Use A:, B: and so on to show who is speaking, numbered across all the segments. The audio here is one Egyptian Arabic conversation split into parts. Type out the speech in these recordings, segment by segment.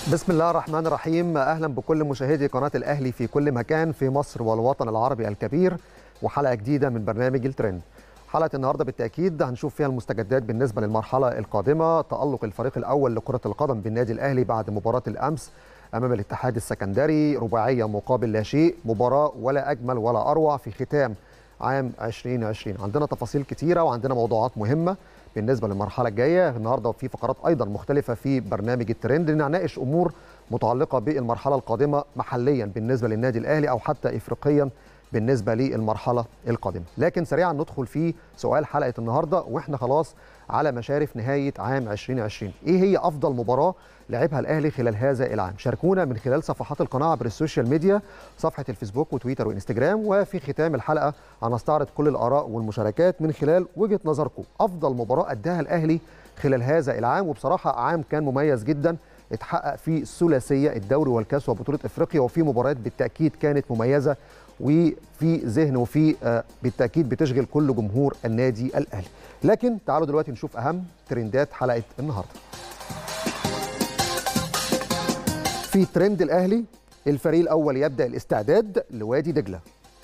A: بسم الله الرحمن الرحيم اهلا بكل مشاهدي قناه الاهلي في كل مكان في مصر والوطن العربي الكبير وحلقه جديده من برنامج الترند حلقه النهارده بالتاكيد هنشوف فيها المستجدات بالنسبه للمرحله القادمه تالق الفريق الاول لكره القدم بالنادي الاهلي بعد مباراه الامس امام الاتحاد السكندري رباعيه مقابل لا شيء مباراه ولا اجمل ولا اروع في ختام عام 2020 عندنا تفاصيل كتيره وعندنا موضوعات مهمه بالنسبه للمرحله الجايه النهارده في فقرات ايضا مختلفه في برنامج الترند نناقش امور متعلقه بالمرحله القادمه محليا بالنسبه للنادي الاهلي او حتى افريقيا بالنسبه للمرحله القادمه لكن سريعا ندخل في سؤال حلقه النهارده واحنا خلاص على مشارف نهايه عام 2020 ايه هي افضل مباراه لعبها الاهلي خلال هذا العام شاركونا من خلال صفحات القناه عبر السوشيال ميديا صفحه الفيسبوك وتويتر وانستجرام وفي ختام الحلقه هنستعرض كل الاراء والمشاركات من خلال وجهه نظركم افضل مباراه اداها الاهلي خلال هذا العام وبصراحه عام كان مميز جدا اتحقق فيه الثلاثيه الدوري والكاس وبطوله افريقيا وفي مباريات بالتاكيد كانت مميزه وفي ذهن وفي آه بالتاكيد بتشغل كل جمهور النادي الاهلي لكن تعالوا دلوقتي نشوف اهم ترندات حلقه النهارده في ترند الاهلي الفريق الاول يبدا الاستعداد لوادي دجله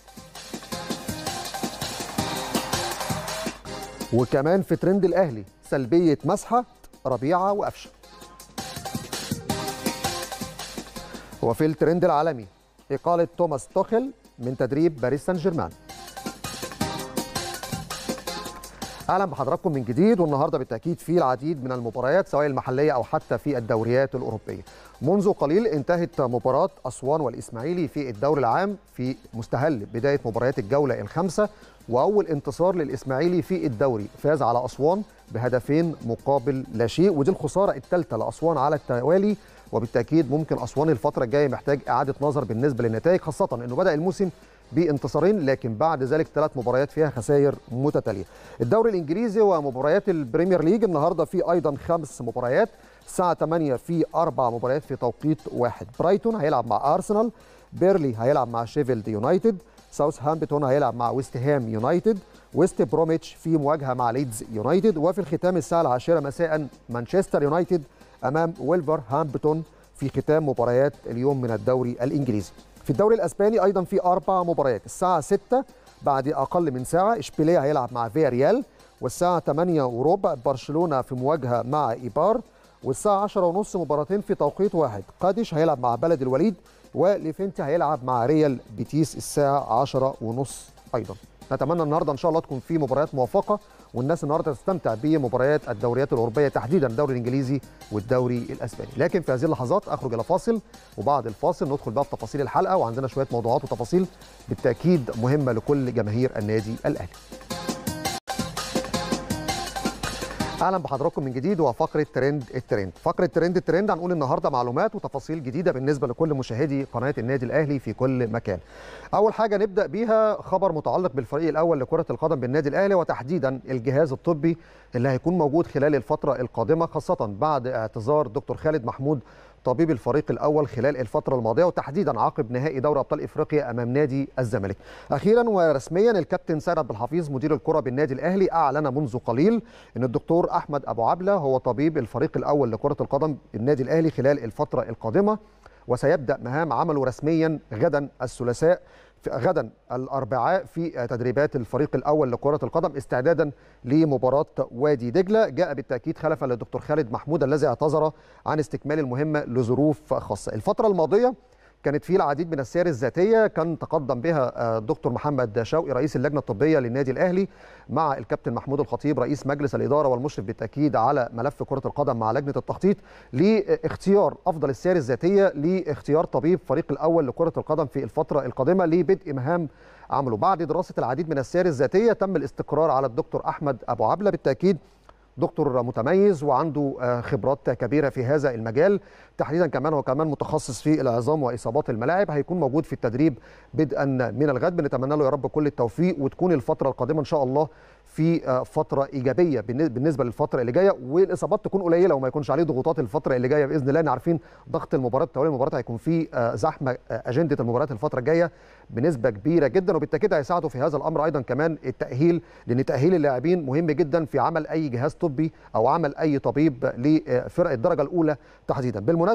A: وكمان في ترند الاهلي سلبيه مسحه ربيعه وقفشه وفي الترند العالمي اقاله توماس توخيل من تدريب باريس سان جيرمان اهلا بحضراتكم من جديد والنهارده بالتاكيد في العديد من المباريات سواء المحليه او حتى في الدوريات الاوروبيه. منذ قليل انتهت مباراه اسوان والاسماعيلي في الدوري العام في مستهل بدايه مباريات الجوله الخامسه واول انتصار للاسماعيلي في الدوري فاز على اسوان بهدفين مقابل لا شيء ودي الخساره الثالثه لاسوان على التوالي وبالتاكيد ممكن اسوان الفتره الجايه محتاج اعاده نظر بالنسبه للنتائج خاصه انه بدا الموسم بانتصارين لكن بعد ذلك ثلاث مباريات فيها خسائر متتاليه. الدوري الانجليزي ومباريات البريمير ليج النهارده في ايضا خمس مباريات الساعه 8 في اربع مباريات في توقيت واحد. برايتون هيلعب مع ارسنال، بيرلي هيلعب مع شيفيلد يونايتد، ساوثهامبتون هيلعب مع ويست هام يونايتد، ويست بروميتش في مواجهه مع ليدز يونايتد وفي الختام الساعه العاشره مساء مانشستر يونايتد امام ويلفر هامبتون في ختام مباريات اليوم من الدوري الانجليزي. في الدوري الاسباني ايضا في اربع مباريات الساعه 6 بعد اقل من ساعه اشبيليه هيلعب مع فيا ريال والساعه 8 وربع برشلونه في مواجهه مع ايبار والساعه 10 ونص مباراتين في توقيت واحد قادش هيلعب مع بلد الوليد وليفنتي هيلعب مع ريال بيتيس الساعه 10 ونص ايضا نتمنى النهارده ان شاء الله تكون في مباريات موفقه والناس النهارده تستمتع بمباريات الدوريات الاوروبيه تحديدا الدوري الانجليزي والدوري الاسباني لكن في هذه اللحظات اخرج الى فاصل وبعد الفاصل ندخل بقى في تفاصيل الحلقه وعندنا شويه موضوعات وتفاصيل بالتاكيد مهمه لكل جماهير النادي الاهلي اهلا بحضراتكم من جديد وفقره ترند الترند فقره ترند الترند هنقول النهارده معلومات وتفاصيل جديده بالنسبه لكل مشاهدي قناه النادي الاهلي في كل مكان اول حاجه نبدا بيها خبر متعلق بالفريق الاول لكره القدم بالنادي الاهلي وتحديدا الجهاز الطبي اللي هيكون موجود خلال الفتره القادمه خاصه بعد اعتذار دكتور خالد محمود طبيب الفريق الاول خلال الفتره الماضيه وتحديدا عقب نهائي دوري ابطال افريقيا امام نادي الزمالك. اخيرا ورسميا الكابتن سيد عبد الحفيظ مدير الكره بالنادي الاهلي اعلن منذ قليل ان الدكتور احمد ابو عبله هو طبيب الفريق الاول لكره القدم بالنادي الاهلي خلال الفتره القادمه وسيبدا مهام عمله رسميا غدا الثلاثاء غدا الاربعاء في تدريبات الفريق الاول لكره القدم استعدادا لمباراه وادي دجله جاء بالتاكيد خلفا للدكتور خالد محمود الذي اعتذر عن استكمال المهمه لظروف خاصه الفتره الماضيه كانت في العديد من السير الذاتيه كان تقدم بها الدكتور محمد شوقي رئيس اللجنه الطبيه للنادي الاهلي مع الكابتن محمود الخطيب رئيس مجلس الاداره والمشرف بالتاكيد على ملف كره القدم مع لجنه التخطيط لاختيار افضل السير الذاتيه لاختيار طبيب فريق الاول لكره القدم في الفتره القادمه لبدء مهام عمله بعد دراسه العديد من السير الذاتيه تم الاستقرار على الدكتور احمد ابو عبله بالتاكيد دكتور متميز وعنده خبرات كبيره في هذا المجال تحديدا كمان هو كمان متخصص في العظام واصابات الملاعب هيكون موجود في التدريب بدءا من الغد بنتمنى له يا رب كل التوفيق وتكون الفتره القادمه ان شاء الله في فتره ايجابيه بالنسبه للفتره اللي جايه والاصابات تكون قليله وما يكونش عليه ضغوطات الفتره اللي جايه باذن الله عارفين ضغط المباراه توالي المباراه هيكون في زحمه اجنده المباريات الفتره الجايه بنسبه كبيره جدا وبالتاكيد هيساعدوا في هذا الامر ايضا كمان التاهيل لان تاهيل اللاعبين مهم جدا في عمل اي جهاز طبي او عمل اي طبيب لفرق الدرجه الاولى تحديدا بالمناسبه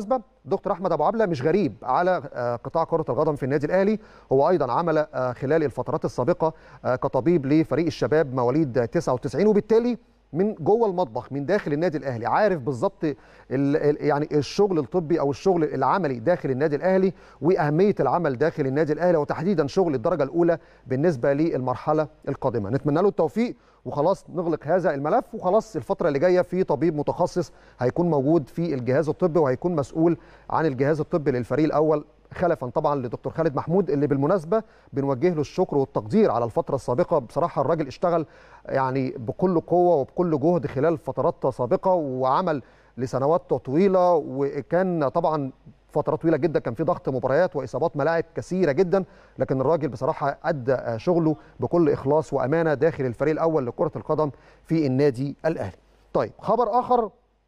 A: دكتور احمد ابو عبله مش غريب على قطاع كره القدم في النادي الاهلي هو ايضا عمل خلال الفترات السابقه كطبيب لفريق الشباب مواليد 99 وبالتالي من جوه المطبخ من داخل النادي الاهلي عارف بالظبط يعني الشغل الطبي او الشغل العملي داخل النادي الاهلي واهميه العمل داخل النادي الاهلي وتحديدا شغل الدرجه الاولى بالنسبه للمرحله القادمه نتمنى له التوفيق وخلاص نغلق هذا الملف وخلاص الفتره اللي جايه في طبيب متخصص هيكون موجود في الجهاز الطبي وهيكون مسؤول عن الجهاز الطبي للفريق الاول خلفا طبعا لدكتور خالد محمود اللي بالمناسبه بنوجه له الشكر والتقدير على الفتره السابقه بصراحه الراجل اشتغل يعني بكل قوه وبكل جهد خلال فترات سابقه وعمل لسنوات طويله وكان طبعا فتره طويله جدا كان في ضغط مباريات واصابات ملاعب كثيره جدا لكن الراجل بصراحه ادى شغله بكل اخلاص وامانه داخل الفريق الاول لكره القدم في النادي الاهلي. طيب خبر اخر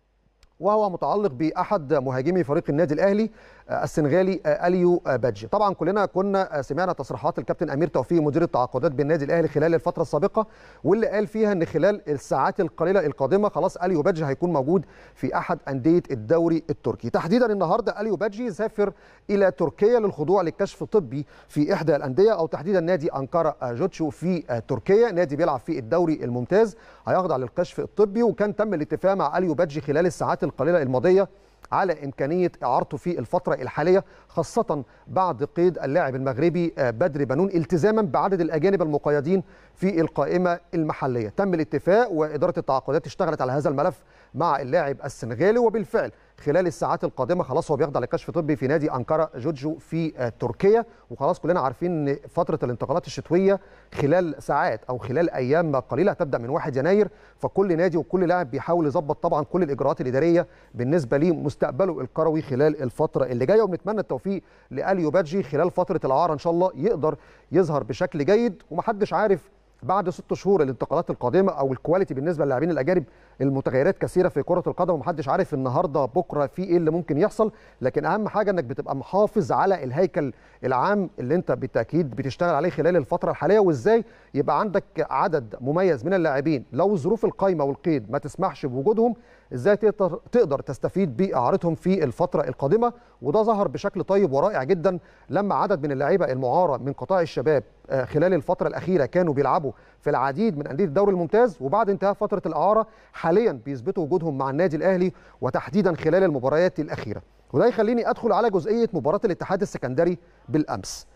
A: وهو متعلق باحد مهاجمي فريق النادي الاهلي السنغالي اليو بادجي طبعا كلنا كنا سمعنا تصريحات الكابتن امير توفيق مدير التعاقدات بالنادي الاهلي خلال الفتره السابقه واللي قال فيها ان خلال الساعات القليله القادمه خلاص اليو بادجي هيكون موجود في احد انديه الدوري التركي تحديدا النهارده اليو بادجي سافر الى تركيا للخضوع لكشف طبي في احدى الانديه او تحديدا نادي انقره جوتشو في تركيا نادي بيلعب في الدوري الممتاز هيخضع للكشف الطبي وكان تم الاتفاق مع اليو بادجي خلال الساعات القليله الماضيه على إمكانية إعارته في الفترة الحالية خاصة بعد قيد اللاعب المغربي بدر بنون التزاما بعدد الأجانب المقيدين في القائمة المحلية تم الاتفاق وإدارة التعاقدات اشتغلت على هذا الملف مع اللاعب السنغالي وبالفعل خلال الساعات القادمه خلاص هو بيخضع لكشف طبي في نادي انقره جوجو في تركيا وخلاص كلنا عارفين ان فتره الانتقالات الشتويه خلال ساعات او خلال ايام قليله هتبدا من 1 يناير فكل نادي وكل لاعب بيحاول يظبط طبعا كل الاجراءات الاداريه بالنسبه لمستقبله الكروي خلال الفتره اللي جايه وبنتمنى التوفيق لاليو بادجي خلال فتره الاعاره ان شاء الله يقدر يظهر بشكل جيد ومحدش عارف بعد ست شهور الانتقالات القادمه او الكواليتي بالنسبه للاعبين الاجانب المتغيرات كثيره في كره القدم ومحدش عارف النهارده بكره في ايه اللي ممكن يحصل لكن اهم حاجه انك بتبقى محافظ على الهيكل العام اللي انت بالتاكيد بتشتغل عليه خلال الفتره الحاليه وازاي يبقى عندك عدد مميز من اللاعبين لو ظروف القايمه والقيد ما تسمحش بوجودهم ازاي تقدر تقدر تستفيد باعارتهم في الفتره القادمه وده ظهر بشكل طيب ورائع جدا لما عدد من اللعيبه المعاره من قطاع الشباب خلال الفتره الاخيره كانوا بيلعبوا في العديد من انديه الدوري الممتاز وبعد انتهاء فتره الاعاره حاليا بيثبتوا وجودهم مع النادي الاهلي وتحديدا خلال المباريات الاخيره وده يخليني ادخل على جزئيه مباراه الاتحاد السكندري بالامس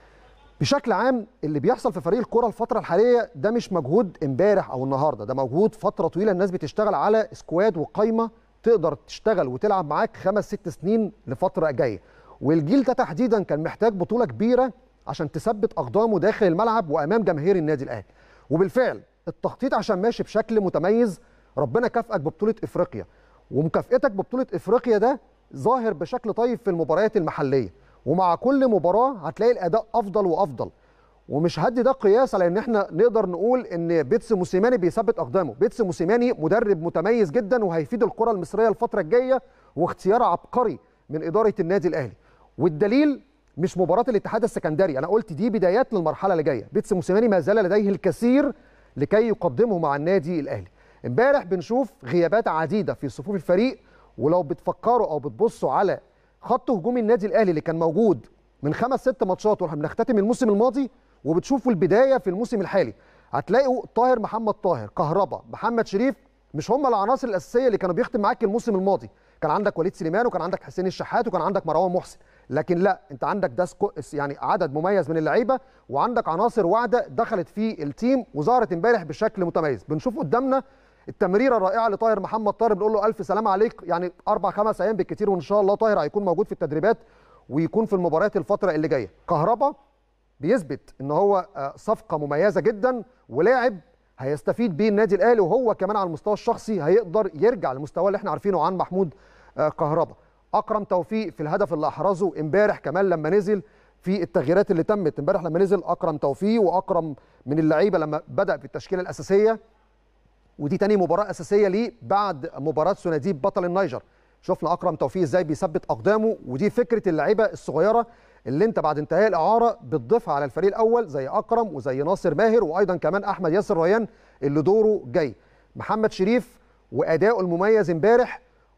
A: بشكل عام اللي بيحصل في فريق الكره الفتره الحاليه ده مش مجهود امبارح او النهارده ده مجهود فتره طويله الناس بتشتغل على سكواد وقايمه تقدر تشتغل وتلعب معاك خمس ست سنين لفتره جايه والجيل ده تحديدا كان محتاج بطوله كبيره عشان تثبت اقدامه داخل الملعب وامام جماهير النادي الاهلي وبالفعل التخطيط عشان ماشي بشكل متميز ربنا كافئك ببطوله افريقيا ومكافئتك ببطوله افريقيا ده ظاهر بشكل طيب في المباريات المحليه ومع كل مباراه هتلاقي الاداء افضل وافضل ومش هدي ده قياس على ان احنا نقدر نقول ان بيتس موسيماني بيثبت اقدامه بيتس موسيماني مدرب متميز جدا وهيفيد الكره المصريه الفتره الجايه واختيار عبقري من اداره النادي الاهلي والدليل مش مباراه الاتحاد السكندري انا قلت دي بدايات للمرحله اللي جايه بيتس موسيماني ما زال لديه الكثير لكي يقدمه مع النادي الاهلي امبارح بنشوف غيابات عديده في صفوف الفريق ولو بتفكروا او بتبصوا على خط هجوم النادي الاهلي اللي كان موجود من خمس ست ماتشات واحنا بنختتم الموسم الماضي وبتشوفوا البدايه في الموسم الحالي هتلاقوا طاهر محمد طاهر كهربا محمد شريف مش هم العناصر الاساسيه اللي كانوا بيختم معاك الموسم الماضي كان عندك وليد سليمان وكان عندك حسين الشحات وكان عندك مروان محسن لكن لا انت عندك ده يعني عدد مميز من اللعيبه وعندك عناصر واعده دخلت في التيم وظهرت امبارح بشكل متميز بنشوف قدامنا التمريره الرائعه لطاهر محمد طاهر بنقول له الف سلامه عليك يعني اربع خمس ايام بالكثير وان شاء الله طاهر هيكون موجود في التدريبات ويكون في المباريات الفتره اللي جايه كهربا بيثبت ان هو صفقه مميزه جدا ولاعب هيستفيد بيه النادي الاهلي وهو كمان على المستوى الشخصي هيقدر يرجع للمستوى اللي احنا عارفينه عن محمود كهربا اكرم توفيق في الهدف اللي احرزه امبارح كمان لما نزل في التغييرات اللي تمت امبارح لما نزل اكرم توفيق واكرم من اللعيبه لما بدا في التشكيله الاساسيه ودي تاني مباراه اساسيه ليه بعد مباراه سناديب بطل النيجر شفنا اكرم توفيق ازاي بيثبت اقدامه ودي فكره اللعيبه الصغيره اللي انت بعد انتهاء الاعاره بتضيفها على الفريق الاول زي اكرم وزي ناصر ماهر وايضا كمان احمد ياسر ريان اللي دوره جاي محمد شريف واداؤه المميز امبارح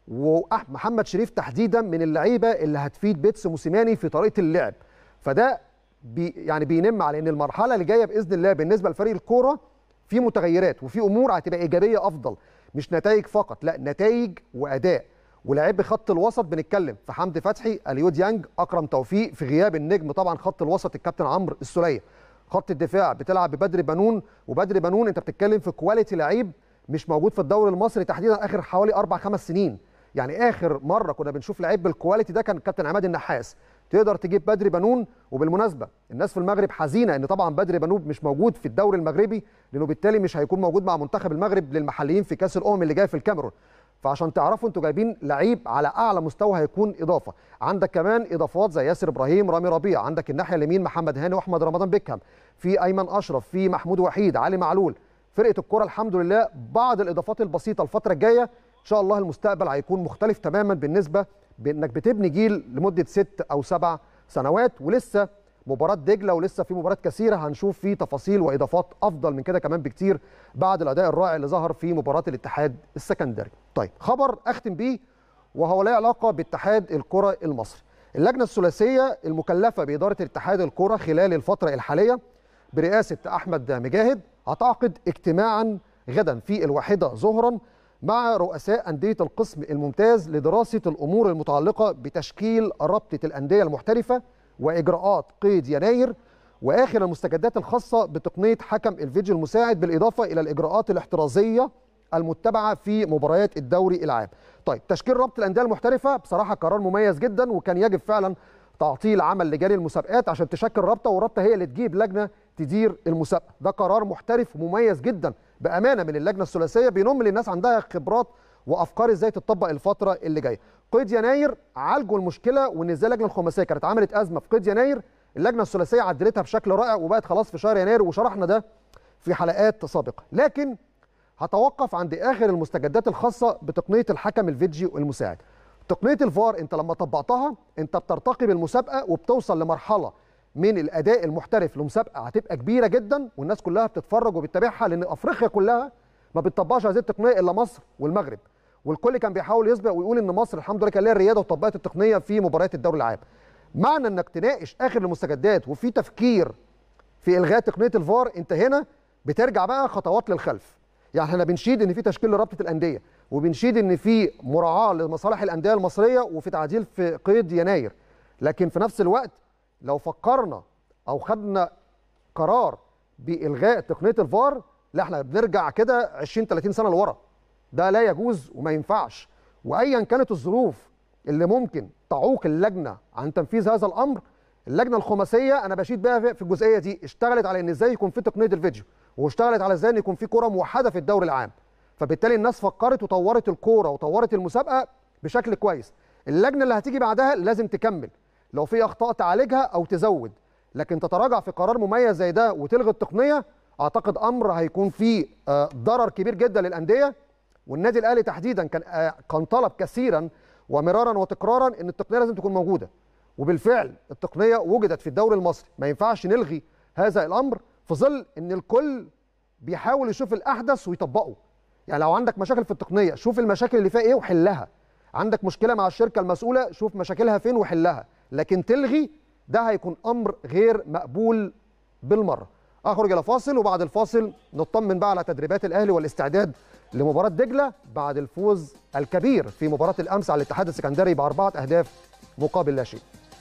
A: ومحمد شريف تحديدا من اللعيبه اللي هتفيد بيتس موسيماني في طريقه اللعب فده بي يعني بينم على ان المرحله اللي جايه باذن الله بالنسبه لفريق الكوره في متغيرات وفي امور هتبقى ايجابيه افضل مش نتائج فقط لا نتائج واداء ولاعيب خط الوسط بنتكلم في حمدي فتحي اليو ديانج اكرم توفيق في غياب النجم طبعا خط الوسط الكابتن عمرو السوليه خط الدفاع بتلعب ببدري بنون وبدري بنون انت بتتكلم في كواليتي لعيب مش موجود في الدوري المصري تحديدا اخر حوالي اربع خمس سنين يعني اخر مره كنا بنشوف لعيب بالكواليتي ده كان الكابتن عماد النحاس تقدر تجيب بدري بنون وبالمناسبه الناس في المغرب حزينه ان طبعا بدري بنون مش موجود في الدوري المغربي لانه بالتالي مش هيكون موجود مع منتخب المغرب للمحليين في كاس الامم اللي جاي في الكاميرون فعشان تعرفوا انتوا جايبين لعيب على اعلى مستوى هيكون اضافه عندك كمان اضافات زي ياسر ابراهيم رامي ربيع عندك الناحيه اليمين محمد هاني واحمد رمضان بيكهام في ايمن اشرف في محمود وحيد علي معلول فرقه الكره الحمد لله بعض الاضافات البسيطه الفتره الجايه ان شاء الله المستقبل هيكون مختلف تماما بالنسبه بانك بتبني جيل لمده ست او سبع سنوات ولسه مباراه دجله ولسه في مباريات كثيره هنشوف فيه تفاصيل واضافات افضل من كده كمان بكتير بعد الاداء الرائع اللي ظهر في مباراه الاتحاد السكندري. طيب خبر اختم بيه وهو له علاقه باتحاد الكره المصري. اللجنه الثلاثيه المكلفه باداره اتحاد الكره خلال الفتره الحاليه برئاسه احمد مجاهد هتعقد اجتماعا غدا في الواحده ظهرا مع رؤساء أندية القسم الممتاز لدراسة الأمور المتعلقة بتشكيل رابطة الأندية المحترفة وإجراءات قيد يناير وآخر المستجدات الخاصة بتقنية حكم الفيديو المساعد بالإضافة إلى الإجراءات الاحترازية المتبعة في مباريات الدوري العام طيب تشكيل رابطة الأندية المحترفة بصراحة قرار مميز جدا وكان يجب فعلا تعطيل عمل لجان المسابقات عشان تشكل رابطة والرابطة هي اللي تجيب لجنة تدير المسابقة ده قرار محترف ومميز جدا بامانه من اللجنه الثلاثيه بينم للناس عندها خبرات وافكار ازاي تطبق الفتره اللي جايه قيد يناير عالجوا المشكله وان ازاي اللجنه الخماسيه كانت عملت ازمه في قيد يناير اللجنه الثلاثيه عدلتها بشكل رائع وبقت خلاص في شهر يناير وشرحنا ده في حلقات سابقه لكن هتوقف عند اخر المستجدات الخاصه بتقنيه الحكم الفيديو المساعد تقنيه الفار انت لما طبقتها انت بترتقي بالمسابقه وبتوصل لمرحله من الاداء المحترف لمسابقه هتبقى كبيره جدا والناس كلها بتتفرج وبتتابعها لان افريقيا كلها ما بتطبقش هذه التقنيه الا مصر والمغرب والكل كان بيحاول يسبق ويقول ان مصر الحمد لله كان لها الرياده وطبقت التقنيه في مباريات الدوري العام معنى انك تناقش اخر المستجدات وفي تفكير في الغاء تقنيه الفار انت هنا بترجع بقى خطوات للخلف يعني احنا بنشيد ان في تشكيل لرابطه الانديه وبنشيد ان في مراعاه لمصالح الانديه المصريه وفي تعديل في قيد يناير لكن في نفس الوقت لو فكرنا او خدنا قرار بالغاء تقنيه الفار لا احنا بنرجع كده 20 30 سنه لورا ده لا يجوز وما ينفعش وايا كانت الظروف اللي ممكن تعوق اللجنه عن تنفيذ هذا الامر اللجنه الخماسيه انا بشيد بقى في الجزئيه دي اشتغلت على ان ازاي يكون في تقنيه الفيديو واشتغلت على ازاي ان يكون في كره موحده في الدوري العام فبالتالي الناس فكرت وطورت الكوره وطورت المسابقه بشكل كويس اللجنه اللي هتيجي بعدها لازم تكمل لو في اخطاء تعالجها او تزود لكن تتراجع في قرار مميز زي ده وتلغي التقنيه اعتقد امر هيكون فيه ضرر كبير جدا للانديه والنادي الاهلي تحديدا كان كان طلب كثيرا ومرارا وتكرارا ان التقنيه لازم تكون موجوده وبالفعل التقنيه وجدت في الدوري المصري ما ينفعش نلغي هذا الامر في ظل ان الكل بيحاول يشوف الاحدث ويطبقه يعني لو عندك مشاكل في التقنيه شوف المشاكل اللي فيها ايه وحلها عندك مشكله مع الشركه المسؤوله شوف مشاكلها فين وحلها لكن تلغي ده هيكون امر غير مقبول بالمره اخرج الى فاصل وبعد الفاصل نطمن بقى على تدريبات الاهلي والاستعداد لمباراه دجله بعد الفوز الكبير في مباراه الامس على الاتحاد السكندري باربعه اهداف مقابل لا شيء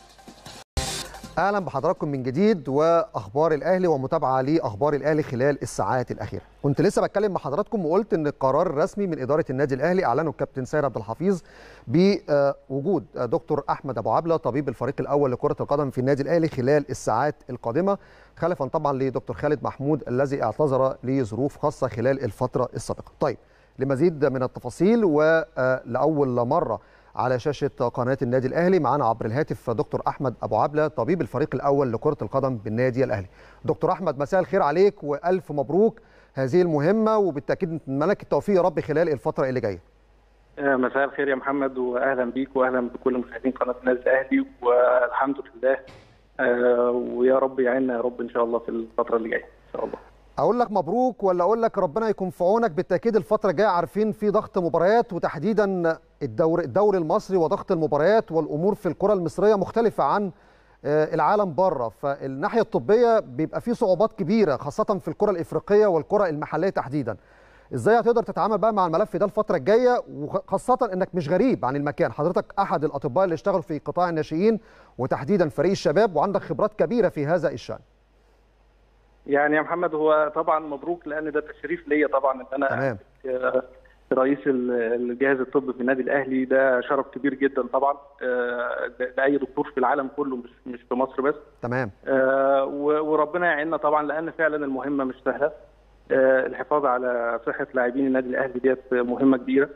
A: اهلا بحضراتكم من جديد واخبار الاهلي ومتابعه لاخبار الاهلي خلال الساعات الاخيره كنت لسه بتكلم مع حضراتكم وقلت ان القرار الرسمي من اداره النادي الاهلي اعلنه الكابتن سيد عبد الحفيظ بوجود دكتور احمد ابو عبله طبيب الفريق الاول لكره القدم في النادي الاهلي خلال الساعات القادمه خلفا طبعا لدكتور خالد محمود الذي اعتذر لظروف خاصه خلال الفتره السابقه طيب لمزيد من التفاصيل ولاول مره على شاشه قناه النادي الاهلي معانا عبر الهاتف دكتور احمد ابو عبله طبيب الفريق الاول لكره القدم بالنادي الاهلي. دكتور احمد مساء الخير عليك والف مبروك هذه المهمه وبالتاكيد نتمنى لك التوفيق يا رب خلال الفتره اللي جايه.
B: مساء الخير يا محمد واهلا بيك واهلا بكل مشاهدين قناه النادي الاهلي والحمد لله ويا رب يعيننا يا رب ان شاء الله في الفتره اللي جايه ان شاء الله.
A: اقول لك مبروك ولا اقول لك ربنا يكون في عونك بالتاكيد الفتره الجايه عارفين في ضغط مباريات وتحديدا الدوري الدوري المصري وضغط المباريات والامور في الكره المصريه مختلفه عن العالم بره فالناحيه الطبيه بيبقى في صعوبات كبيره خاصه في الكره الافريقيه والكره المحليه تحديدا ازاي هتقدر تتعامل بقى مع الملف ده الفتره الجايه وخاصه انك مش غريب عن المكان حضرتك احد الاطباء اللي اشتغلوا في قطاع الناشئين وتحديدا فريق الشباب وعندك خبرات كبيره في هذا الشان
B: يعني يا محمد هو طبعا مبروك لان ده تشريف ليا طبعا ان انا
A: تمام
B: رئيس الجهاز الطبي في النادي الاهلي ده شرف كبير جدا طبعا لاي دكتور في العالم كله مش مش في مصر بس
A: تمام
B: وربنا يعيننا طبعا لان فعلا المهمه مش سهله الحفاظ على صحه لاعبين النادي الاهلي ديت مهمه كبيره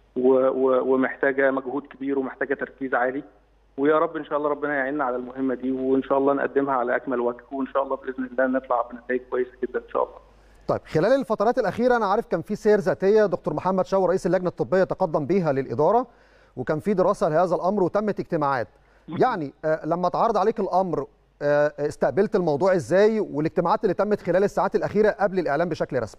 B: ومحتاجه مجهود كبير ومحتاجه تركيز عالي ويا رب ان شاء الله ربنا يعيننا على المهمه دي وان شاء الله نقدمها على اكمل وجه وان شاء الله باذن الله نطلع بنتائج كويسه جدا ان شاء الله.
A: طيب خلال الفترات الاخيره انا عارف كان في سير ذاتيه دكتور محمد شاور رئيس اللجنه الطبيه تقدم بيها للاداره وكان في دراسه لهذا الامر وتمت اجتماعات. يعني آه لما اتعرض عليك الامر آه استقبلت الموضوع ازاي والاجتماعات اللي تمت خلال الساعات الاخيره قبل الاعلان بشكل رسمي؟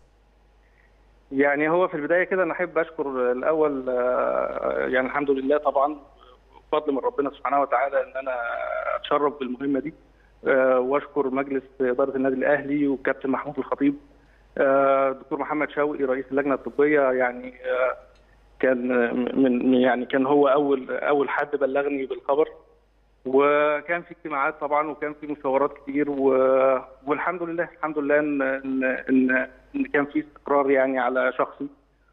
B: يعني هو في البدايه كده انا احب اشكر الاول آه يعني الحمد لله طبعا بفضل من ربنا سبحانه وتعالى ان انا اتشرف بالمهمه دي أه واشكر مجلس اداره النادي الاهلي والكابتن محمود الخطيب أه دكتور محمد شوقي رئيس اللجنه الطبيه يعني أه كان من يعني كان هو اول اول حد بلغني بالخبر وكان في اجتماعات طبعا وكان في مشاورات كتير و... والحمد لله الحمد لله ان ان ان كان في استقرار يعني على شخصي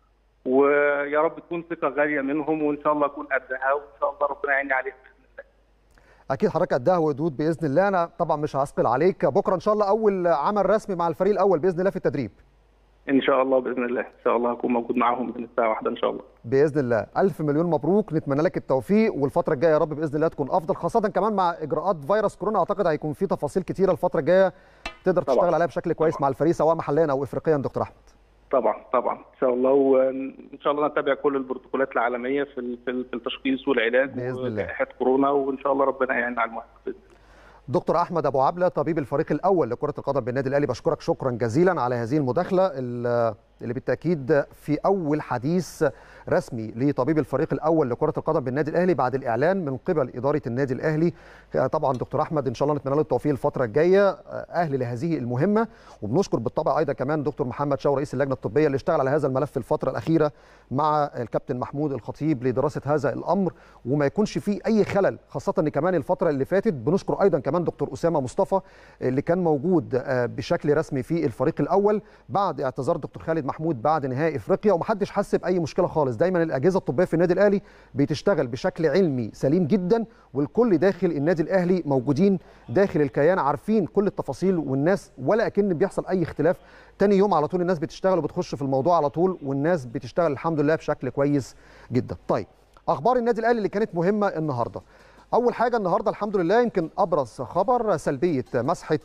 B: ويا رب تكون ثقه غاليه منهم وان شاء الله اكون قدها وان شاء الله ربنا يعيني عليهم باذن الله.
A: اكيد حضرتك قدها وقدود باذن الله انا طبعا مش هثقل عليك بكره ان شاء الله اول عمل رسمي مع الفريق الاول باذن الله في التدريب.
B: ان شاء الله باذن الله ان شاء الله هكون موجود معاهم من الساعه واحدة ان شاء الله.
A: باذن الله الف مليون مبروك نتمنى لك التوفيق والفتره الجايه يا رب باذن الله تكون افضل خاصه كمان مع اجراءات فيروس كورونا اعتقد هيكون في تفاصيل كتيره الفتره الجايه تقدر
B: طبعا.
A: تشتغل عليها بشكل كويس
B: طبعا.
A: مع الفريق سواء محليا او افريقيا دكتور احمد.
B: طبعا طبعا ان شاء الله وان شاء الله نتبع كل البروتوكولات العالميه في في التشخيص والعلاج
A: بإذن الله.
B: وجائحه كورونا وان شاء الله ربنا يعين على الموافقه بإذن الله.
A: دكتور احمد ابو عبله طبيب الفريق الاول لكره القدم بالنادي الاهلي بشكرك شكرا جزيلا على هذه المداخله ال- اللي بالتاكيد في اول حديث رسمي لطبيب الفريق الاول لكره القدم بالنادي الاهلي بعد الاعلان من قبل اداره النادي الاهلي طبعا دكتور احمد ان شاء الله نتمنى له التوفيق الفتره الجايه اهل لهذه المهمه وبنشكر بالطبع ايضا كمان دكتور محمد شاور رئيس اللجنه الطبيه اللي اشتغل على هذا الملف في الفتره الاخيره مع الكابتن محمود الخطيب لدراسه هذا الامر وما يكونش فيه اي خلل خاصه ان كمان الفتره اللي فاتت بنشكر ايضا كمان دكتور اسامه مصطفى اللي كان موجود آه، بشكل رسمي في الفريق الاول بعد اعتذار دكتور خالد محمود بعد نهائي افريقيا ومحدش حس باي مشكله خالص دايما الاجهزه الطبيه في النادي الاهلي بتشتغل بشكل علمي سليم جدا والكل داخل النادي الاهلي موجودين داخل الكيان عارفين كل التفاصيل والناس ولا اكن بيحصل اي اختلاف تاني يوم على طول الناس بتشتغل وبتخش في الموضوع على طول والناس بتشتغل الحمد لله بشكل كويس جدا طيب اخبار النادي الاهلي اللي كانت مهمه النهارده اول حاجه النهارده الحمد لله يمكن ابرز خبر سلبيه مسحه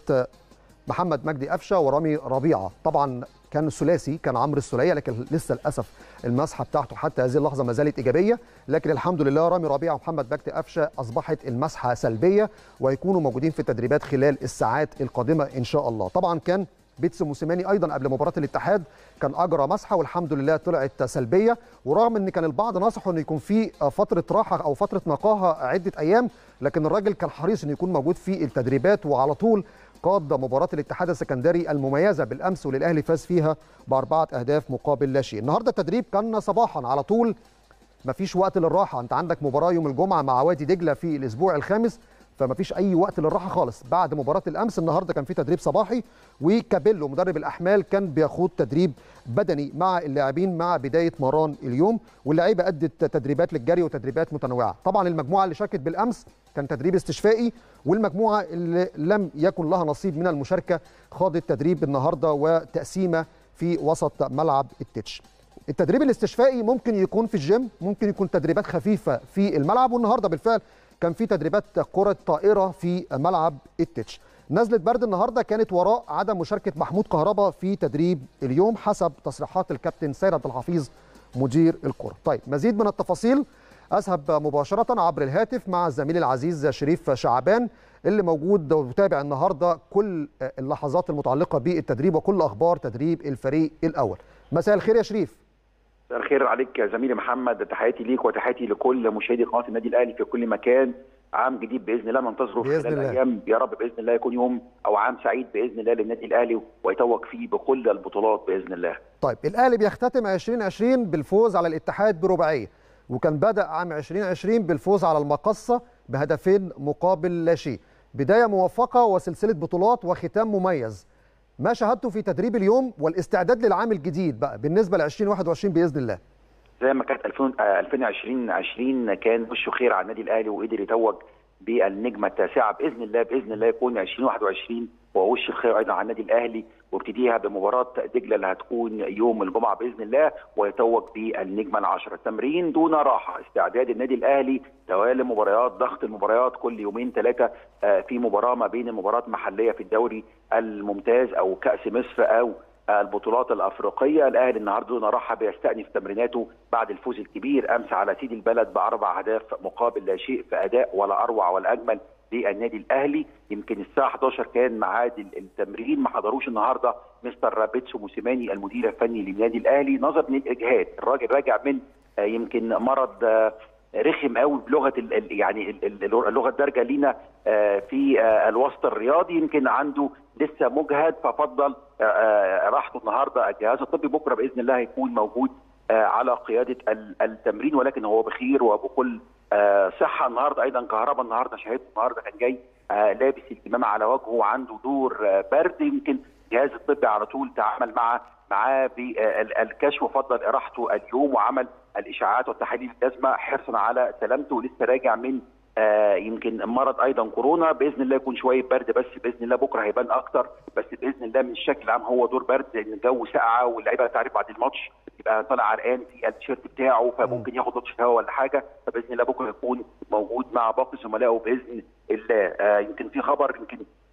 A: محمد مجدي قفشه ورامي ربيعه طبعا كان ثلاثي كان عمرو السوليه لكن لسه للاسف المسحه بتاعته حتى هذه اللحظه ما زالت ايجابيه لكن الحمد لله رامي ربيعه ومحمد مجدي قفشه اصبحت المسحه سلبيه ويكونوا موجودين في التدريبات خلال الساعات القادمه ان شاء الله طبعا كان بيتسو موسيماني ايضا قبل مباراه الاتحاد كان اجرى مسحه والحمد لله طلعت سلبيه ورغم ان كان البعض نصحه انه يكون في فتره راحه او فتره نقاهه عده ايام لكن الراجل كان حريص انه يكون موجود في التدريبات وعلى طول قاد مباراه الاتحاد السكندري المميزه بالامس وللاهلي فاز فيها باربعه اهداف مقابل لا شيء النهارده التدريب كان صباحا على طول مفيش وقت للراحه انت عندك مباراه يوم الجمعه مع وادي دجله في الاسبوع الخامس فمفيش اي وقت للراحه خالص بعد مباراه الامس النهارده كان في تدريب صباحي وكابيلو مدرب الاحمال كان بيخوض تدريب بدني مع اللاعبين مع بدايه مران اليوم واللعيبه ادت تدريبات للجري وتدريبات متنوعه طبعا المجموعه اللي شاركت بالامس كان تدريب استشفائي والمجموعه اللي لم يكن لها نصيب من المشاركه خاضت تدريب النهارده وتقسيمه في وسط ملعب التتش التدريب الاستشفائي ممكن يكون في الجيم ممكن يكون تدريبات خفيفه في الملعب والنهارده بالفعل كان في تدريبات كره طائره في ملعب التتش نزله برد النهارده كانت وراء عدم مشاركه محمود كهربا في تدريب اليوم حسب تصريحات الكابتن سيد عبد الحفيظ مدير الكره طيب مزيد من التفاصيل اذهب مباشره عبر الهاتف مع الزميل العزيز شريف شعبان اللي موجود ومتابع النهارده كل اللحظات المتعلقه بالتدريب وكل اخبار تدريب الفريق الاول مساء الخير يا شريف
C: مساء الخير عليك يا زميلي محمد تحياتي ليك وتحياتي لكل مشاهدي قناه النادي الاهلي في كل مكان عام جديد باذن الله ننتظره
A: بإذن
C: خلال
A: الله.
C: الايام يا رب باذن الله يكون يوم او عام سعيد باذن الله للنادي الاهلي ويتوج فيه بكل البطولات باذن الله
A: طيب الاهلي بيختتم 2020 بالفوز على الاتحاد برباعيه وكان بدا عام 2020 بالفوز على المقصه بهدفين مقابل لا شيء بدايه موفقه وسلسله بطولات وختام مميز ما شاهدته في تدريب اليوم والاستعداد للعام الجديد بقى بالنسبه ل 2021 باذن الله
C: زي ما كانت 2000 آه، 2020 20 كان وشه خير على النادي الاهلي وقدر يتوج بالنجمه التاسعه باذن الله باذن الله يكون 2021 هو وش الخير ايضا على النادي الاهلي وابتديها بمباراه دجله اللي هتكون يوم الجمعه باذن الله ويتوج بالنجمه العشره تمرين دون راحه استعداد النادي الاهلي توالي مباريات ضغط المباريات كل يومين ثلاثه آه، في مباراه ما بين المباريات المحليه في الدوري الممتاز او كاس مصر او البطولات الافريقيه الاهلي النهارده دون راحه بيستأنف تمريناته بعد الفوز الكبير امس على سيد البلد باربع اهداف مقابل لا شيء في اداء ولا اروع ولا اجمل للنادي الاهلي يمكن الساعه 11 كان ميعاد التمرين ما حضروش النهارده مستر بيتسو موسيماني المدير الفني للنادي الاهلي نظرا للاجهاد الراجل راجع من آه، يمكن مرض آه، رخم قوي بلغه ال ال يعني ال- ال- اللغه الدارجه لينا آه، في آه، الوسط الرياضي يمكن عنده لسه مجهد ففضل آه، آه، راحته النهارده الجهاز الطبي بكره باذن الله هيكون موجود آه، على قياده ال- التمرين ولكن هو بخير وبكل آه، صحه النهارده ايضا كهربا النهارده شاهدته النهارده كان جاي آه، لابس الكمامه على وجهه وعنده دور آه، برد يمكن الجهاز الطبي على طول تعامل مع معاه بالكشف وفضل اراحته اليوم وعمل الاشاعات والتحاليل اللازمه حرصا على سلامته لسه راجع من آه يمكن مرض ايضا كورونا باذن الله يكون شويه برد بس باذن الله بكره هيبان اكتر بس باذن الله من الشكل العام هو دور برد لان الجو ساقعه واللعيبه تعرف بعد الماتش يبقى طالع عرقان في التيشيرت بتاعه فممكن ياخد لطش هواء ولا حاجه فباذن الله بكره يكون موجود مع باقي زملائه باذن الله آه يمكن في خبر يمكن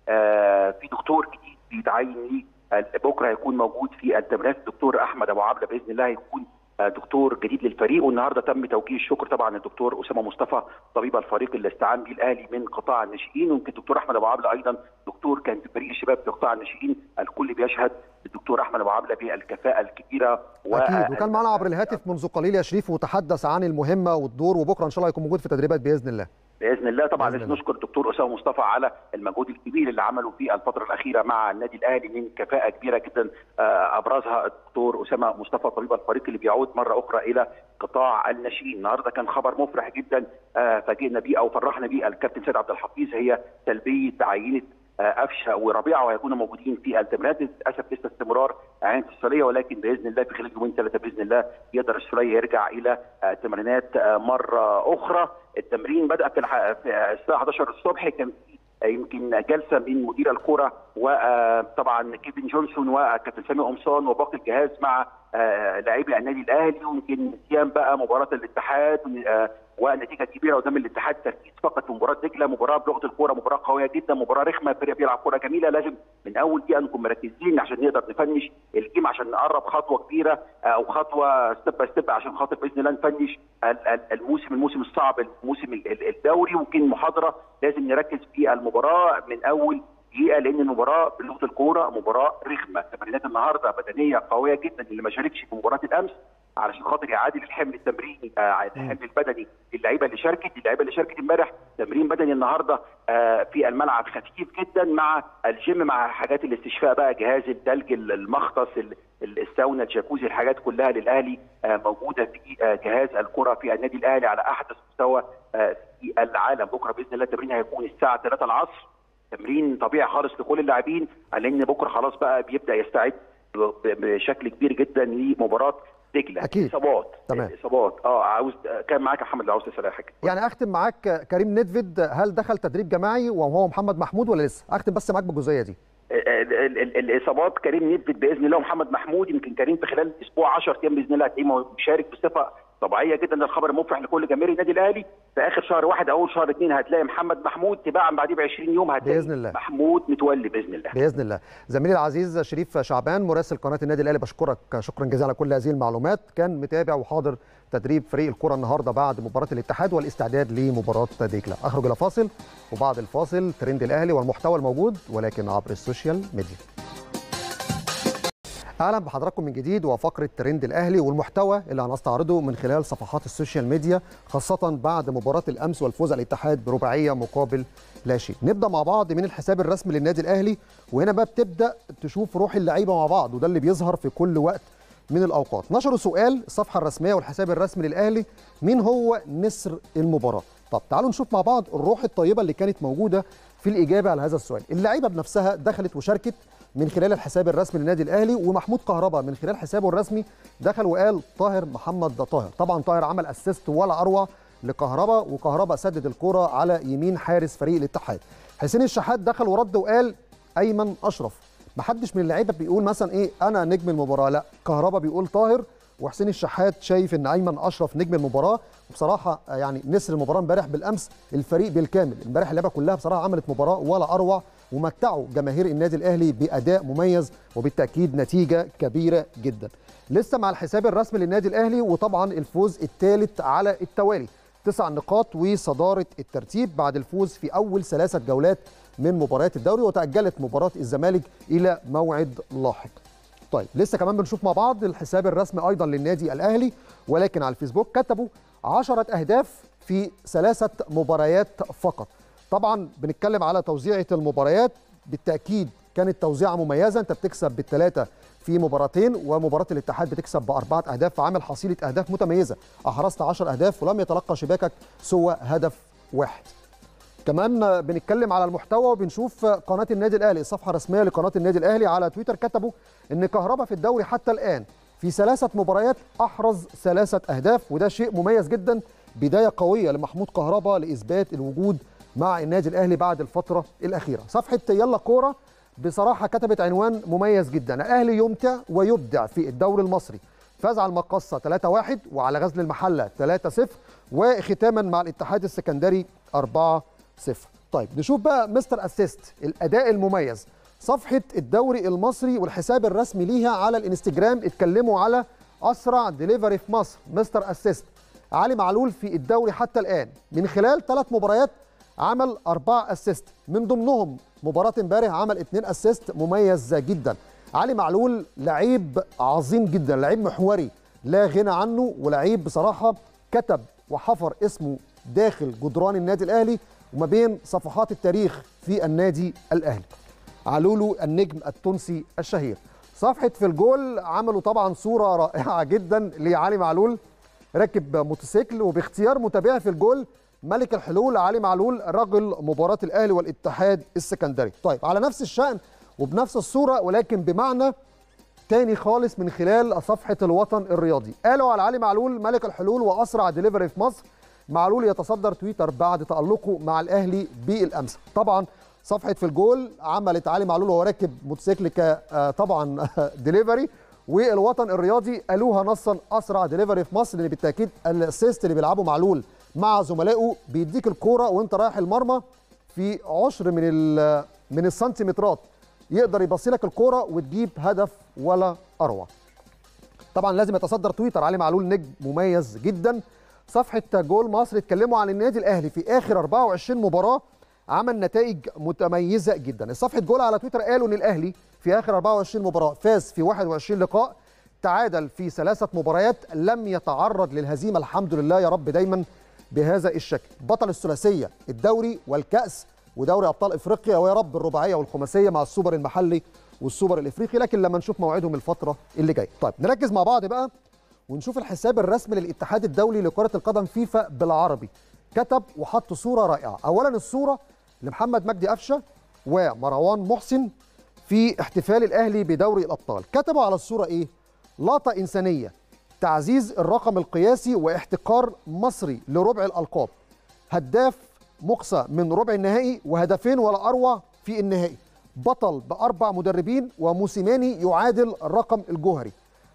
C: آه في دكتور جديد بيتعين ليه آه، بكره هيكون موجود في التمرينات الدكتور احمد ابو عبله باذن الله هيكون آه، دكتور جديد للفريق والنهارده تم توجيه الشكر طبعا للدكتور اسامه مصطفى طبيب الفريق اللي استعان به الاهلي من قطاع الناشئين ويمكن الدكتور احمد ابو عبله ايضا دكتور كان في فريق الشباب في قطاع الناشئين الكل بيشهد الدكتور احمد ابو عبله بالكفاءه الكبيره
A: اكيد وكان معنا عبر الهاتف منذ قليل يا شريف وتحدث عن المهمه والدور وبكره ان شاء الله هيكون موجود في تدريبات باذن الله
C: باذن الله طبعا
A: بإذن
C: لازم
A: الله.
C: نشكر الدكتور اسامه مصطفى على المجهود الكبير اللي عمله في الفتره الاخيره مع النادي الاهلي من كفاءه كبيره جدا آه، ابرزها الدكتور اسامه مصطفى طبيب الفريق اللي بيعود مره اخرى الى قطاع الناشئين النهارده كان خبر مفرح جدا آه، فاجئنا بيه او فرحنا بيه الكابتن سيد عبد الحفيظ هي تلبيه عينه آه، قفشه وربيعه وهيكونوا موجودين في التمرينات للاسف لسه استمرار عينه السوليه ولكن باذن الله في خلال يومين ثلاثه باذن الله يقدر السوليه يرجع الى آه، تمرينات آه، مره اخرى التمرين بدا في الح- في الساعه 11 الصبح كان في آه، يمكن جلسه من مدير الكره وطبعا كيفن جونسون وكابتن سامي قمصان وباقي الجهاز مع آه، لاعبي النادي الاهلي ويمكن نسيان بقى مباراه الاتحاد آه، ونتيجه كبيره قدام الاتحاد تركيز فقط في مباراه دجله مباراه بلغه الكوره مباراه قويه جدا مباراه رخمه فريق بيلعب كوره جميله لازم من اول دقيقه نكون مركزين عشان نقدر نفنش الجيم عشان نقرب خطوه كبيره آه، او خطوه ستيب باي ستيب عشان خاطر باذن الله نفنش ال- ال- الموسم الموسم الصعب الموسم ال- ال- الدوري ويمكن محاضره لازم نركز في المباراه من اول دقيقه لان المباراه بلغه الكوره مباراه رخمه تمرينات النهارده بدنيه قويه جدا اللي ما شاركش في مباراه الامس علشان خاطر يعادل الحمل التمريني آه الحمل البدني للعيبه اللي شاركت اللعيبه اللي شاركت امبارح تمرين بدني النهارده آه في الملعب خفيف جدا مع الجيم مع حاجات الاستشفاء بقى جهاز الثلج المختص ال- ال- الساونا الجاكوزي الحاجات كلها للاهلي آه موجوده في آه جهاز الكره في النادي الاهلي على احدث مستوى آه في العالم بكره باذن الله التمرين هيكون الساعه 3 العصر تمرين طبيعي خالص لكل اللاعبين لان بكره خلاص بقى بيبدا يستعد ب- بشكل كبير جدا لمباراه دجله
A: أكيد.
C: اصابات
A: تمام.
C: اصابات اه عاوز كان معاك يا محمد لو عاوز تسال أي حاجه
A: يعني اختم معاك كريم نيدفيد هل دخل تدريب جماعي وهو محمد محمود ولا لسه اختم بس معاك بالجزئيه دي
C: ال- ال- ال- الاصابات كريم نثبت باذن الله ومحمد محمود يمكن كريم في خلال اسبوع 10 ايام باذن الله هتلاقيه مشارك بصفه طبيعيه جدا ده الخبر المفرح لكل جماهير النادي الاهلي في اخر شهر واحد او شهر اثنين هتلاقي محمد محمود تباعا بعديه ب 20 يوم هتلاقي
A: بإذن الله.
C: محمود متولي باذن الله
A: باذن الله زميلي العزيز شريف شعبان مراسل قناه النادي الاهلي بشكرك شكرا جزيلا على كل هذه المعلومات كان متابع وحاضر تدريب فريق الكره النهارده بعد مباراه الاتحاد والاستعداد لمباراه ديكلا اخرج الى فاصل وبعد الفاصل ترند الاهلي والمحتوى الموجود ولكن عبر السوشيال ميديا اهلا بحضراتكم من جديد وفقره ترند الاهلي والمحتوى اللي هنستعرضه من خلال صفحات السوشيال ميديا خاصه بعد مباراه الامس والفوز على الاتحاد برباعيه مقابل لا شيء نبدا مع بعض من الحساب الرسمي للنادي الاهلي وهنا بقى بتبدا تشوف روح اللعيبه مع بعض وده اللي بيظهر في كل وقت من الاوقات نشروا سؤال الصفحه الرسميه والحساب الرسمي للاهلي مين هو نسر المباراه طب تعالوا نشوف مع بعض الروح الطيبه اللي كانت موجوده في الاجابه على هذا السؤال اللعيبه بنفسها دخلت وشاركت من خلال الحساب الرسمي للنادي الاهلي ومحمود كهربا من خلال حسابه الرسمي دخل وقال طاهر محمد طاهر طبعا طاهر عمل اسيست ولا اروع لكهربا وكهربا سدد الكره على يمين حارس فريق الاتحاد حسين الشحات دخل ورد وقال ايمن اشرف محدش من اللعيبه بيقول مثلا ايه انا نجم المباراه لا كهربا بيقول طاهر وحسين الشحات شايف ان ايمن اشرف نجم المباراه وبصراحه يعني نسر المباراه امبارح بالامس الفريق بالكامل امبارح اللعيبه كلها بصراحه عملت مباراه ولا اروع ومتعوا جماهير النادي الاهلي باداء مميز وبالتاكيد نتيجه كبيره جدا لسه مع الحساب الرسمي للنادي الاهلي وطبعا الفوز الثالث على التوالي تسع نقاط وصداره الترتيب بعد الفوز في اول ثلاثه جولات من مباريات الدوري وتاجلت مباراه الزمالك الى موعد لاحق طيب لسه كمان بنشوف مع بعض الحساب الرسمي ايضا للنادي الاهلي ولكن على الفيسبوك كتبوا 10 اهداف في ثلاثه مباريات فقط طبعا بنتكلم على توزيعه المباريات بالتاكيد كانت توزيعه مميزه انت بتكسب بالثلاثه في مباراتين ومباراه الاتحاد بتكسب باربعه اهداف فعامل حصيله اهداف متميزه احرزت 10 اهداف ولم يتلقى شباكك سوى هدف واحد كمان بنتكلم على المحتوى وبنشوف قناه النادي الاهلي الصفحه الرسميه لقناه النادي الاهلي على تويتر كتبوا ان كهربا في الدوري حتى الان في ثلاثه مباريات احرز ثلاثه اهداف وده شيء مميز جدا بدايه قويه لمحمود كهربا لاثبات الوجود مع النادي الاهلي بعد الفتره الاخيره صفحه يلا كوره بصراحه كتبت عنوان مميز جدا الاهلي يمتع ويبدع في الدوري المصري فاز على المقصه 3-1 وعلى غزل المحله 3-0 وختاما مع الاتحاد السكندري 4 صفر طيب نشوف بقى مستر اسيست الاداء المميز صفحه الدوري المصري والحساب الرسمي ليها على الانستجرام اتكلموا على اسرع ديليفري في مصر مستر اسيست علي معلول في الدوري حتى الان من خلال ثلاث مباريات عمل أربعة اسيست من ضمنهم مباراة امبارح عمل اثنين اسيست مميز جدا علي معلول لعيب عظيم جدا لعيب محوري لا غنى عنه ولعيب بصراحة كتب وحفر اسمه داخل جدران النادي الاهلي وما بين صفحات التاريخ في النادي الاهلي علولو النجم التونسي الشهير صفحه في الجول عملوا طبعا صوره رائعه جدا لعلي معلول راكب موتوسيكل وباختيار متابعي في الجول ملك الحلول علي معلول رجل مباراه الاهلي والاتحاد السكندري طيب على نفس الشان وبنفس الصوره ولكن بمعنى تاني خالص من خلال صفحه الوطن الرياضي قالوا على علي معلول ملك الحلول واسرع ديليفري في مصر معلول يتصدر تويتر بعد تألقه مع الأهلي بالأمس طبعا صفحة في الجول عملت علي معلول وهو راكب موتوسيكل ك طبعا ديليفري والوطن الرياضي قالوها نصا اسرع ديليفري في مصر لان بالتاكيد الاسيست اللي بيلعبه معلول مع زملائه بيديك الكوره وانت رايح المرمى في عشر من من السنتيمترات يقدر يبصي لك الكوره وتجيب هدف ولا اروع طبعا لازم يتصدر تويتر علي معلول نجم مميز جدا صفحه جول مصر اتكلموا عن النادي الاهلي في اخر 24 مباراه عمل نتائج متميزه جدا صفحه جول على تويتر قالوا ان الاهلي في اخر 24 مباراه فاز في 21 لقاء تعادل في ثلاثه مباريات لم يتعرض للهزيمه الحمد لله يا رب دايما بهذا الشكل بطل الثلاثيه الدوري والكاس ودوري ابطال افريقيا ويا رب الرباعيه والخماسيه مع السوبر المحلي والسوبر الافريقي لكن لما نشوف موعدهم الفتره اللي جايه طيب نركز مع بعض بقى ونشوف الحساب الرسمي للاتحاد الدولي لكره القدم فيفا بالعربي كتب وحط صوره رائعه اولا الصوره لمحمد مجدي قفشه ومروان محسن في احتفال الاهلي بدوري الابطال كتبوا على الصوره ايه لقطه انسانيه تعزيز الرقم القياسي واحتكار مصري لربع الالقاب هداف مقصى من ربع النهائي وهدفين ولا اروع في النهائي بطل باربع مدربين وموسيماني يعادل الرقم الجوهري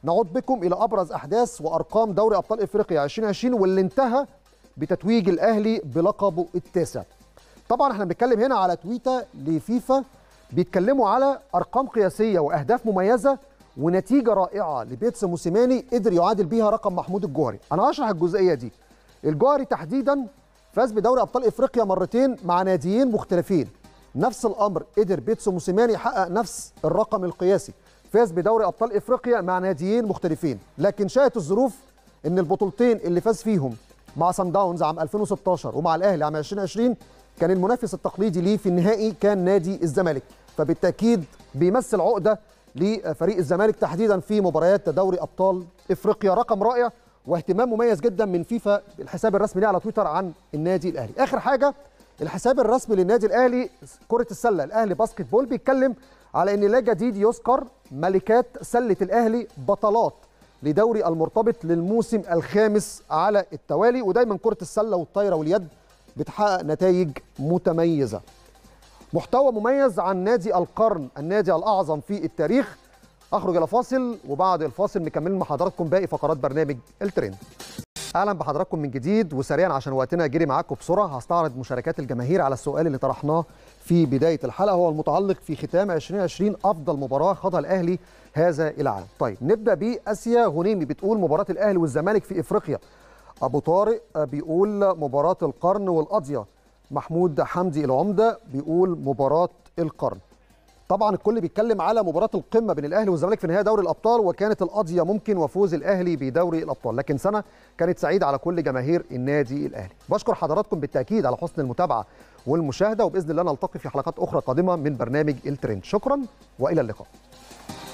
A: نعود بكم الى ابرز احداث وارقام دوري ابطال افريقيا 2020 واللي انتهى بتتويج الاهلي بلقبه التاسع طبعا احنا بنتكلم هنا على تويته لفيفا بيتكلموا على ارقام قياسيه واهداف مميزه ونتيجه رائعه لبيتس موسيماني قدر يعادل بيها رقم محمود الجوهري انا هشرح الجزئيه دي الجوهري تحديدا فاز بدوري ابطال افريقيا مرتين مع ناديين مختلفين نفس الامر قدر بيتس موسيماني يحقق نفس الرقم القياسي فاز بدوري ابطال افريقيا مع ناديين مختلفين لكن شاءت الظروف ان البطولتين اللي فاز فيهم مع سان داونز عام 2016 ومع الاهلي عام 2020 كان المنافس التقليدي ليه في النهائي كان نادي الزمالك فبالتاكيد بيمثل عقده لفريق الزمالك تحديدا في مباريات دوري ابطال افريقيا رقم رائع واهتمام مميز جدا من فيفا الحساب الرسمي ليه على تويتر عن النادي الاهلي اخر حاجه الحساب الرسمي للنادي الاهلي كره السله الاهلي باسكت بول بيتكلم على ان لا جديد يذكر ملكات سله الاهلي بطلات لدوري المرتبط للموسم الخامس على التوالي ودايما كره السله والطايره واليد بتحقق نتائج متميزه محتوى مميز عن نادي القرن النادي الاعظم في التاريخ اخرج الى فاصل وبعد الفاصل مكملين مع حضراتكم باقي فقرات برنامج الترند اهلا بحضراتكم من جديد وسريعا عشان وقتنا جري معاكم بسرعه هستعرض مشاركات الجماهير على السؤال اللي طرحناه في بدايه الحلقه هو المتعلق في ختام 2020 افضل مباراه خاضها الاهلي هذا العام طيب نبدا باسيا غنيمي بتقول مباراه الاهلي والزمالك في افريقيا ابو طارق بيقول مباراه القرن والقاضيه محمود حمدي العمده بيقول مباراه القرن طبعا الكل بيتكلم على مباراه القمه بين الاهلي والزمالك في نهائي دوري الابطال وكانت القضيه ممكن وفوز الاهلي بدوري الابطال لكن سنه كانت سعيده على كل جماهير النادي الاهلي بشكر حضراتكم بالتاكيد على حسن المتابعه والمشاهده وباذن الله نلتقي في حلقات اخرى قادمه من برنامج الترند شكرا والى اللقاء